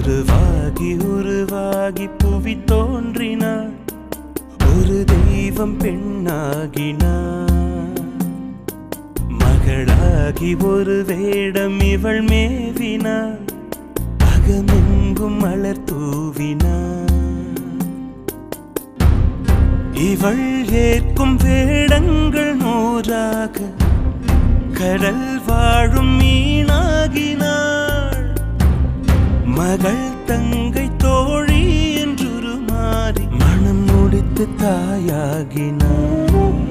கருவாகி உருவாகி புவி தோன்றினாள் ஒரு தெய்வம் பெண்ணாகினாள் மகளாகி ஒரு வேடம் இவள் மேவினாள் அகமெங்கும் மலர் தூவினாள் இவள் ஏற்கும் வேடங்கள் நூறாக கடல் வாழும் மீனாகினாள் மகள் தங்கை தோழி என்றுரு மாறி மனம் முடித்து தாயாகினாள்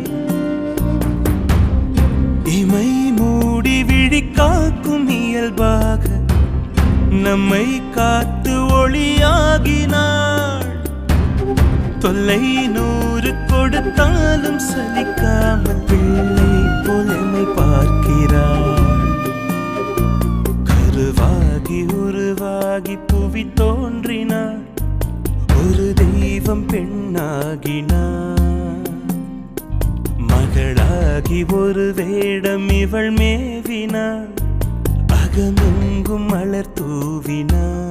இமை மூடி விழி காக்கும் இயல்பாக நம்மை காத்து ஒளியாகினாள் தொல்லை நூறு கொடுத்தாலும் சலிக்காமல் பிள்ளை புலமை பார்க்கிறாள் கருவாகி உருவாகி புவி தோன்றினாள் ஒரு தெய்வம் பெண்ணாகினாள் மகளாகி ஒரு வேடம் இவள் மேவினாள் அகமெங்கும் மலர் தூவினாள்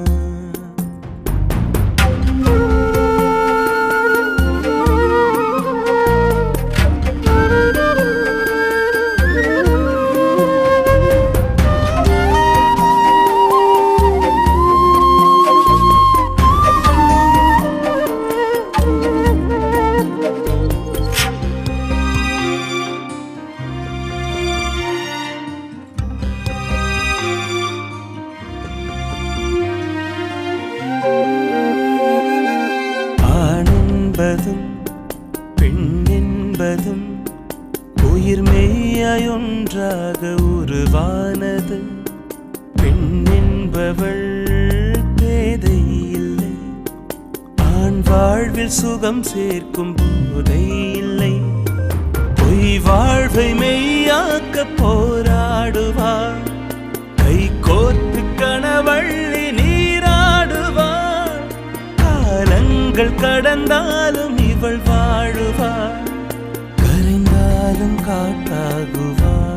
ஆண் என்பதும் பெண் என்பதும் உயிர் மெய்யாயொன்றாக உருவானது பெண் என்பவள் பேதை இல்லை ஆண் வாழ்வில் சுகம் சேர்க்கும் போதை இல்லை பொய் வாழ்வை மெய்யாக்க போராடுவாள் கை கோர்த்து கணவள்ளி நீராடுவாள் காலங்கள் கடந்தாலும் இவள் வாழுவாள் கரைந்தாலும் காட்டாகுவாள்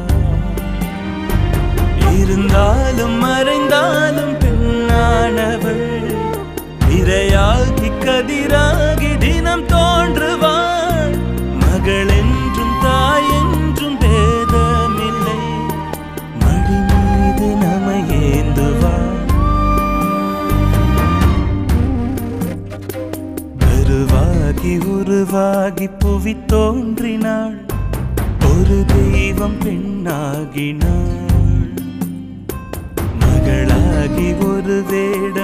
இருந்தாலும் மறைந்தாலும் பெண்ணானவள் இரையாகி கதிராகி தினம் தோன்றுவாள் மகள் என்றும் தாய் என்றும் பேதமில்லை மடி மீது நமையேந்துவாள் கருவாகி உருவாகி புவி தோன்றினாள் ஒரு தெய்வம் பெண்ணாகினாள் மகளாகி ஒரு வேடம்